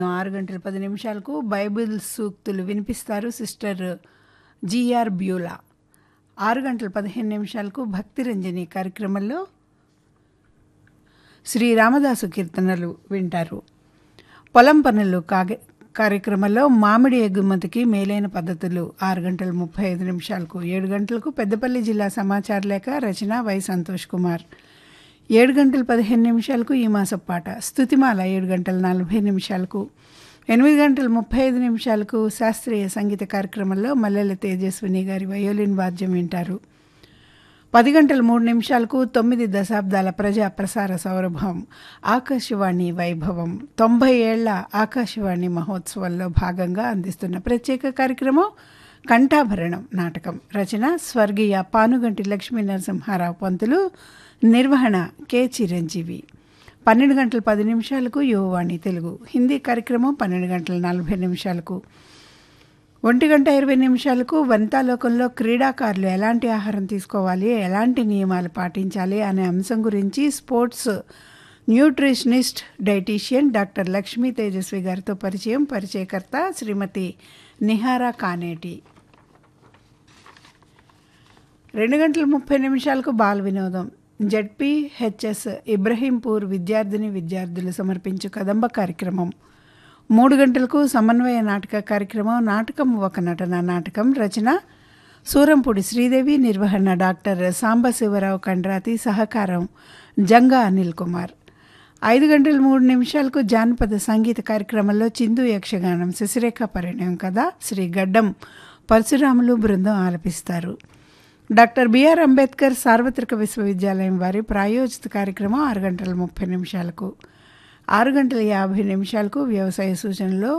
ఆరు గంటల పది నిమిషాలకు బైబిల్ సూక్తులు వినిపిస్తారు సిస్టర్ జిఆర్ బ్యూలా ఆరు గంటల పదిహేను నిమిషాలకు భక్తి రంజని కార్యక్రమంలో శ్రీ రామదాసు కీర్తనలు వింటారు పొలం పనులు కాగే కార్యక్రమంలో మామిడి ఎగుమతికి మేలైన పద్ధతులు ఆరు గంటల ముప్పై ఐదు నిమిషాలకు ఏడు గంటలకు పెద్దపల్లి జిల్లా సమాచార లేఖ రచన వై సంతోష్ కుమార్ ఏడు గంటల పదిహేను నిమిషాలకు ఈ మాసపు పాట స్థుతిమాల ఏడు గంటల నలభై నిమిషాలకు ఎనిమిది గంటల ముప్పై ఐదు నిమిషాలకు శాస్త్రీయ సంగీత కార్యక్రమంలో మల్లెల తేజస్విని గారి వయోలిన్ వాద్యం వింటారు పది గంటల మూడు నిమిషాలకు తొమ్మిది దశాబ్దాల ప్రజా ప్రసార సౌరభం ఆకాశవాణి వైభవం తొంభై ఏళ్ల ఆకాశవాణి మహోత్సవంలో భాగంగా అందిస్తున్న ప్రత్యేక కార్యక్రమం కంఠాభరణం నాటకం రచన స్వర్గీయ పానుగంటి లక్ష్మీ నరసింహారావు పంతులు నిర్వహణ కె చిరంజీవి పన్నెండు గంటల పది నిమిషాలకు యువవాణి తెలుగు హిందీ కార్యక్రమం పన్నెండు గంటల నలభై నిమిషాలకు ఒంటి గంట ఇరవై నిమిషాలకు వనితాలోకంలో క్రీడాకారులు ఎలాంటి ఆహారం తీసుకోవాలి ఎలాంటి నియమాలు పాటించాలి అనే అంశం గురించి sports nutritionist dietician doctor Lakshmi Tejaswi గారితో పరిచయం పరిచయకర్త శ్రీమతి నిహారా కానేటి రెండు గంటల ముప్పై నిమిషాలకు బాల వినోదం జడ్పీ హెచ్ఎస్ ఇబ్రహీంపూర్ విద్యార్థిని విద్యార్థులు సమర్పించు కదంబ కార్యక్రమం మూడు గంటలకు సమన్వయ నాటక కార్యక్రమం నాటకం ఒక నటన నాటకం రచన సూరంపూడి శ్రీదేవి నిర్వహణ డాక్టర్ సాంబశివరావు కండ్రాతి సహకారం జంగా అనిల్ కుమార్ ఐదు గంటల మూడు నిమిషాలకు జానపద సంగీత కార్యక్రమంలో చిందు యక్షగానం శశిరేఖ పరిణయం కథ శ్రీ గడ్డం పరశురాములు బృందం ఆలపిస్తారు డాక్టర్ బిఆర్ అంబేద్కర్ సార్వత్రిక విశ్వవిద్యాలయం వారి ప్రాయోజిత కార్యక్రమం ఆరు గంటల ముప్పై నిమిషాలకు ఆరు గంటల యాభై నిమిషాలకు వ్యవసాయ సూచనలో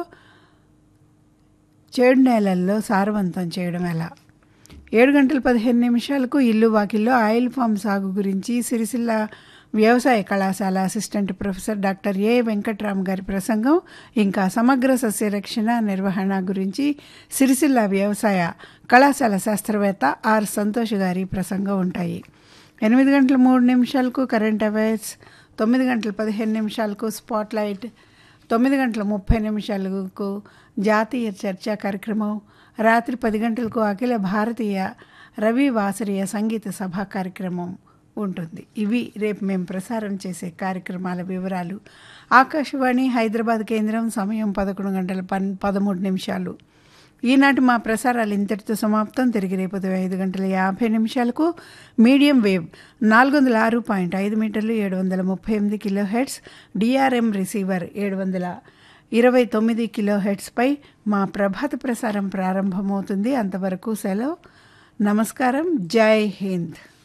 చేడు నేలల్లో సారవంతం చేయడం ఎలా ఏడు గంటల పదిహేను నిమిషాలకు ఇల్లు వాకిల్లో ఆయిల్ ఫామ్ సాగు గురించి సిరిసిల్ల వ్యవసాయ కళాశాల assistant professor doctor A Venkatram గారి ప్రసంగం ఇంకా సమగ్ర సస్యరక్షణ నిర్వహణ గురించి సిరిసిల్ల వ్యవసాయ కళాశాల శాస్త్రవేత్త ఆర్ సంతోష్ గారి ప్రసంగం ఉంటాయి ఎనిమిది గంటల మూడు నిమిషాలకు కరెంట్ అఫైర్స్ తొమ్మిది గంటల పదిహేను నిమిషాలకు స్పాట్లైట్ తొమ్మిది గంటల ముప్పై నిమిషాలకు జాతీయ చర్చా కార్యక్రమం రాత్రి పది గంటలకు అఖిల భారతీయ రవి వాసరీయ సంగీత సభ కార్యక్రమం ఉంటుంది ఇవి రేపు మేము ప్రసారం చేసే కార్యక్రమాల వివరాలు ఆకాశవాణి హైదరాబాద్ కేంద్రం సమయం పదకొండు గంటల పన్ పదమూడు నిమిషాలు ఈనాటి మా ప్రసారాలు ఇంతటితో సమాప్తం తిరిగి రేపు ఉదయం ఐదు గంటల యాభై నిమిషాలకు మీడియం వేవ్ నాలుగు వందల ఆరు పాయింట్ ఐదు మీటర్లు ఏడు వందల ముప్పై ఎనిమిది కిలో హెడ్స్ డిఆర్ఎం రిసీవర్ ఏడు వందల ఇరవై తొమ్మిది కిలో హెడ్స్పై మా ప్రభాత ప్రసారం ప్రారంభమవుతుంది అంతవరకు సెలవు నమస్కారం జై హింద్